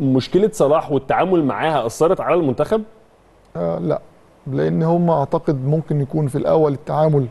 مشكله صلاح والتعامل معاها اثرت على المنتخب آه لا لان هم اعتقد ممكن يكون في الاول التعامل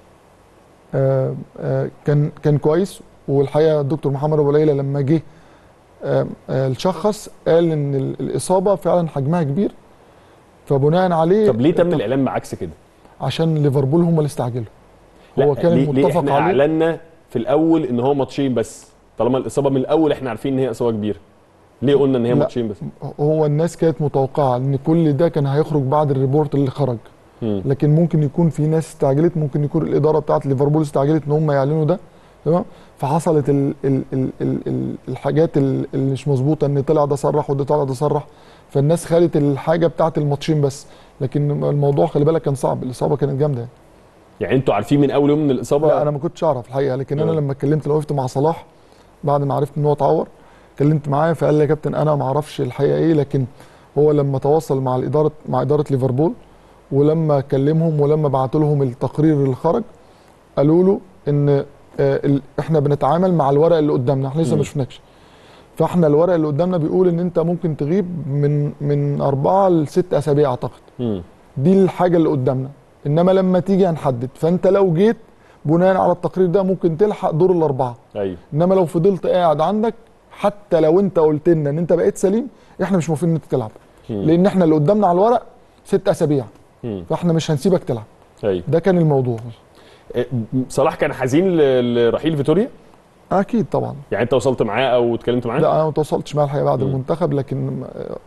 آه آه كان كان كويس والحقيقه الدكتور محمد ابو ليلى لما جه آه آه الشخص قال ان ال- الاصابه فعلا حجمها كبير فبناء عليه طب ليه تم الاعلان بعكس كده عشان ليفربول هم اللي استعجلوا لا هو كان ليه, ليه المتفق احنا عليه اعلنا في الاول ان هو ماتشين بس طالما الاصابه من الاول احنا عارفين ان هي اصابه كبيره ليه قلنا ان هي لا. ماتشين بس هو الناس كانت متوقعه ان كل ده كان هيخرج بعد الريبورت اللي خرج مم. لكن ممكن يكون في ناس استعجلت ممكن يكون الاداره بتاعت ليفربول استعجلت ان هم يعلنوا ده تمام فحصلت ال ال ال ال ال الحاجات ال- اللي مش مظبوطه ان طلع ده صرح وده طلع ده صرح فالناس خدت الحاجه بتاعت الماتشين بس لكن الموضوع خلي بالك كان صعب الاصابه كانت جامده يعني. يعني انتوا عارفين من اول يوم من الاصابه لا انا ما كنتش اعرف الحقيقه لكن انا آه. لما اتكلمت لو وقفت مع صلاح بعد ما عرفت ان هو اتعور اتكلمت معاه فقال لي يا كابتن انا ما اعرفش الحقيقه ايه لكن هو لما تواصل مع الاداره مع اداره ليفربول ولما كلمهم ولما بعت لهم التقرير اللي خرج قالوا له ان آه، ال- احنا بنتعامل مع الورق اللي قدامنا احنا لسه مم. ما شفناكش فاحنا الورق اللي قدامنا بيقول ان انت ممكن تغيب من من اربعه لست اسابيع اعتقد مم. دي الحاجه اللي قدامنا انما لما تيجي هنحدد فانت لو جيت بناء على التقرير ده ممكن تلحق دور الاربعه ايوه انما لو فضلت قاعد عندك حتى لو انت قلت لنا ان انت بقيت سليم احنا مش موافقين ان انت تلعب مم. لان احنا اللي قدامنا على الورق ست اسابيع مم. فاحنا مش هنسيبك تلعب ايوه ده كان الموضوع إيه، صلاح كان حزين ل- لرحيل فيتوريا اكيد طبعا يعني انت وصلت معاه او اتكلمت معاه لا انا ما تواصلتش معاه الحقيقه بعد مم. المنتخب لكن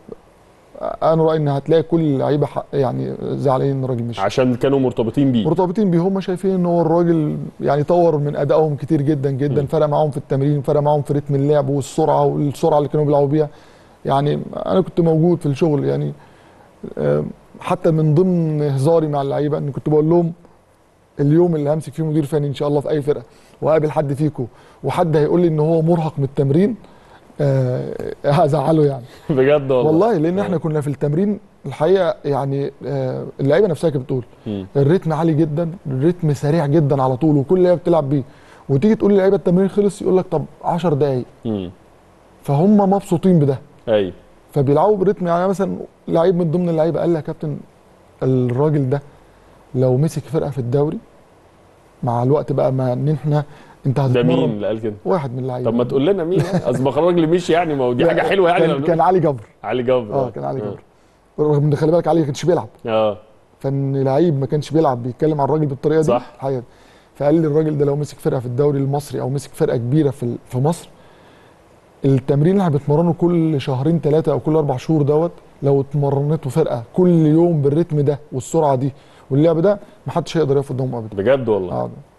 آه، انا رايي ان هتلاقي كل اللعيبه حق- يعني زعلانين ان الراجل مشي عشان كانوا مرتبطين بيه مرتبطين بيه هم شايفين ان هو الراجل يعني طور من ادائهم كتير جدا جدا مم. فرق معاهم في التمرين فرق معاهم في رتم اللعب والسرعه والسرعه اللي كانوا بيلعبوا بيها يعني انا كنت موجود في الشغل يعني آه، حتى من ضمن هزاري مع اللعيبه ان كنت بقول لهم اليوم اللي همسك فيه مدير فني ان شاء الله في اي فرقه واقابل حد فيكم وحد هيقول لي ان هو مرهق من التمرين آه، هزعله يعني بجد والله والله لان احنا آه. كنا في التمرين الحقيقه يعني آه، اللعيبه نفسها كانت بتقول مم. الريتم عالي جدا الريتم سريع جدا على طول وكل لعيبه بتلعب بيه وتيجي تقول للعيبه التمرين خلص يقول لك طب 10 دقائق مم. فهم مبسوطين بده ايوه فبيلعبوا بريتم يعني مثلا لعيب من ضمن اللعيبه قال لي يا كابتن الراجل ده لو مسك فرقه في الدوري مع الوقت بقى ما ان احنا انت ده مين هتتمرن اللي قال كده واحد من اللعيبه طب ما تقول لنا مين يعني اصل ما خرج اللي مشي يعني ما هو دي لا، حاجه حلوه يعني كان, لما كان نقول- علي جبر علي جبر اه كان علي جبر رغم ان خلي بالك علي ما كانش بيلعب اه فان لعيب ما كانش بيلعب بيتكلم على الراجل بالطريقه دي صح. الحقيقه فقال لي الراجل ده لو مسك فرقه في الدوري المصري او مسك فرقه كبيره في ال- في مصر التمرين اللي احنا بنتمرنه كل شهرين ثلاثه او كل اربع شهور دوت لو اتمرنته فرقه كل يوم بالريتم ده والسرعه دي واللعب ده ما حدش هيقدر يقف قدامهم ابدا بجد والله اه